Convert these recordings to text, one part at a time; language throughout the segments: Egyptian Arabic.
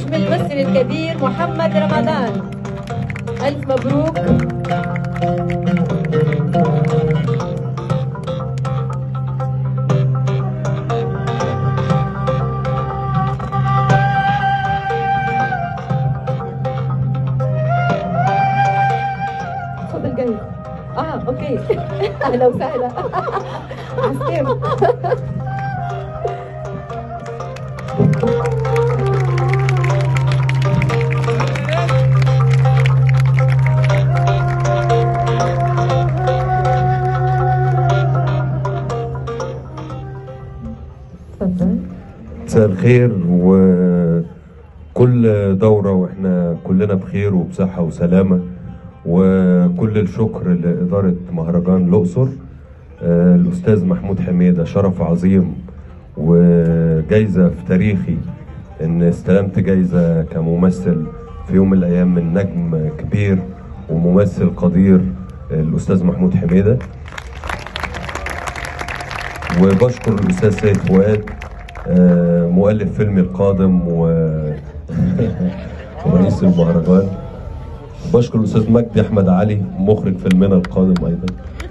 النجم المصري الكبير محمد رمضان ألف مبروك خذ الجايزة اه اوكي اهلا وسهلا عسلامة تفضل مساء الخير وكل دورة واحنا كلنا بخير وبصحة وسلامة وكل الشكر لإدارة مهرجان الأقصر آه، الأستاذ محمود حميدة شرف عظيم وجايزة في تاريخي إن استلمت جايزة كممثل في يوم من الأيام من نجم كبير وممثل قدير الأستاذ محمود حميدة وبشكر الاستاذ سيد فؤاد آه، مؤلف فيلمي القادم و ورئيس المهرجان بشكر الاستاذ مجدي احمد علي مخرج فيلمنا القادم ايضا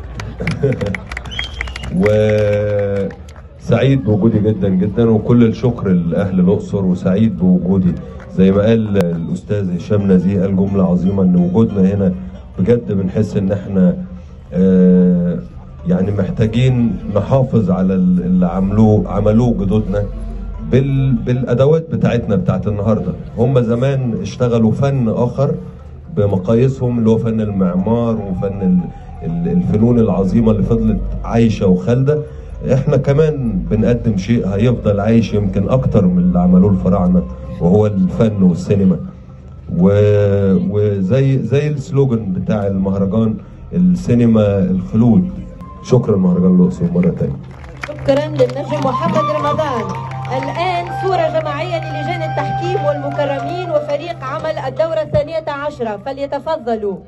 وسعيد بوجودي جدا جدا وكل الشكر لاهل الاقصر وسعيد بوجودي زي ما قال الاستاذ هشام نزيه قال جمله عظيمه ان وجودنا هنا بجد بنحس ان احنا آه، يعني محتاجين نحافظ على ال- اللي عملوه عملوه جدودنا بال بالادوات بتاعتنا بتاعت النهارده هم زمان اشتغلوا فن اخر بمقاييسهم اللي هو فن المعمار وفن ال- ال- الفنون العظيمه اللي فضلت عايشه وخالده احنا كمان بنقدم شيء هيفضل عايش يمكن اكتر من اللي عملوه الفراعنه وهو الفن والسينما و... وزي زي السلوجن بتاع المهرجان السينما الخلود شكرا مهرجان الاقصر مره تانية شكرا للنجم محمد رمضان الآن صورة جماعية للجان التحكيم والمكرمين وفريق عمل الدورة الثانية عشرة فليتفضلوا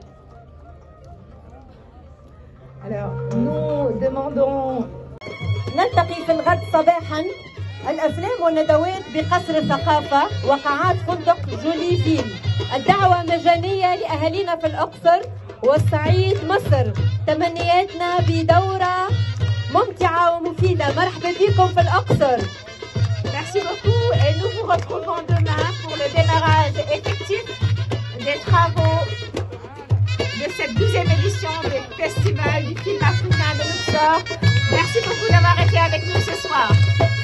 Alors, nous demandons نلتقي في الغد صباحا الأفلام والندوات بقصر الثقافة وقاعات فندق جولي فيل الدعوة مجانية لأهالينا في الأقصر والصعيد مصر تمنياتنا بدورة ممتعة ومفيدة مرحبا بكم في الأقصر merci beaucoup et nous vous retrouvons demain pour le démarrage effectif des travaux de cette douzième édition du Festival du film africain de Luxor. Merci beaucoup d'avoir été avec nous ce soir.